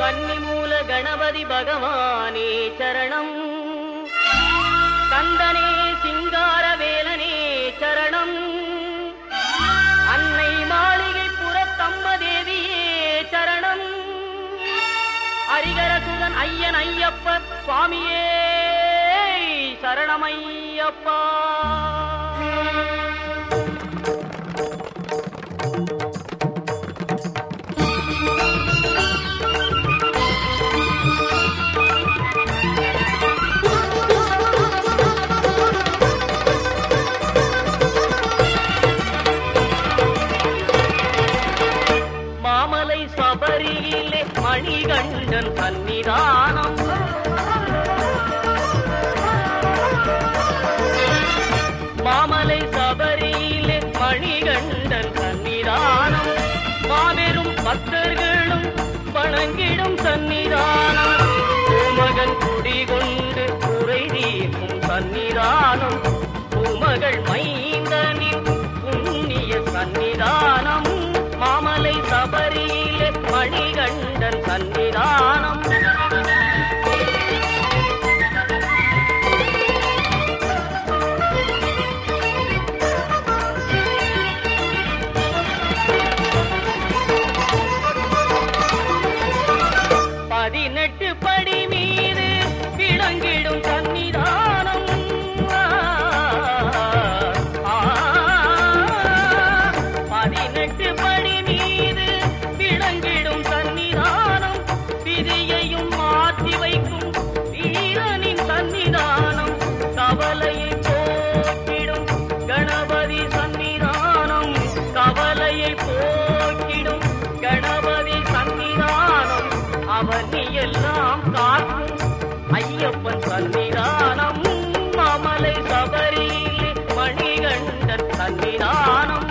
கன்னிமூல கணபதி பகவானே சரணம் கந்தனே சிங்கார வேலனே சரணம் அன்னை மாளிகை புறத்தம்மதேவியே சரணம் ஹரிகரசுதன் ஐயன் ஐயப்ப சுவாமியே சரணமையப்பா மாமலை சபரியிலே மணிகண்டன் சன்னிதானம் மாமலை சபரியிலே மணிகண்டன் சன்னிதானம் மாபெரும் பக்தர்களும் வணங்கிடும் சன்னிதானம் பூமகன் குடிகொண்டு குறை தீர்க்கும் சன்னிதானம் பூமகள் மைந்தனின் புண்ணிய சன்னிதானம் மாமலை சபரியிலே மணிகண்டன் சன்னிதானம் பதினெட்டு படி மீது விளங்கிடும் சன்னிதானம் ஆ, பதினெட்டு படி மீது விளங்கிடும் சன்னிதானம் விதியையும் மாற்றி வைக்கும் வீரனின் சன்னிதானம் கவலையை போக்கிடும் கணபதி சன்னிதானம் கவலையை போக்கிடும் கணபதி சன்னிதானம் அவனி எல்லாம் காக்கும் ஐயப்பன் சன்னிதானம் மாமலை சபரியிலே மணிகண்டன் சன்னிதானம்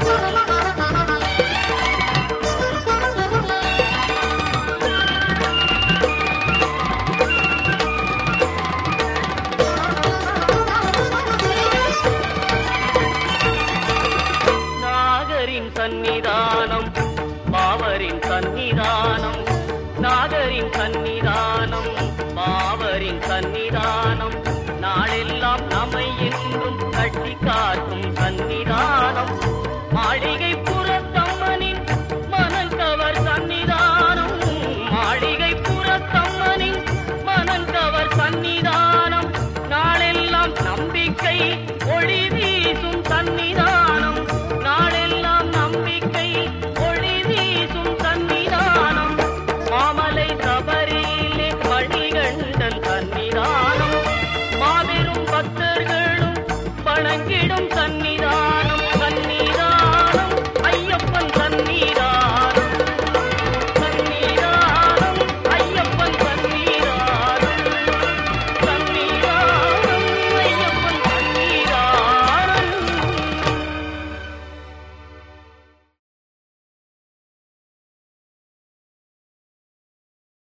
நாகரின் சன்னிதானம் பாவரின் சன்னிதானம் நாகரின் சன்னிதானம் பாவரின் சன்னிதானம் நாளெல்லாம் நம்மை என்றும் கட்டி காக்கும் சன்னிதானம் மாளிகை புறத்தம்மனின் மனங்கவர் சன்னிதானம் மாளிகை புறத்தம்மனின் மனங்கவர் சன்னிதானம் நாளெல்லாம் நம்பிக்கை ஒளி வீசும் சன்னிதானம் நாளெல்லாம் நம்பிக்கை ஒளி வீசும் சன்னிதானம் மாமலை சபரியிலே மணிகண்டன் சன்னிதானம் மாபெரும் பக்தர்களும் வணங்கி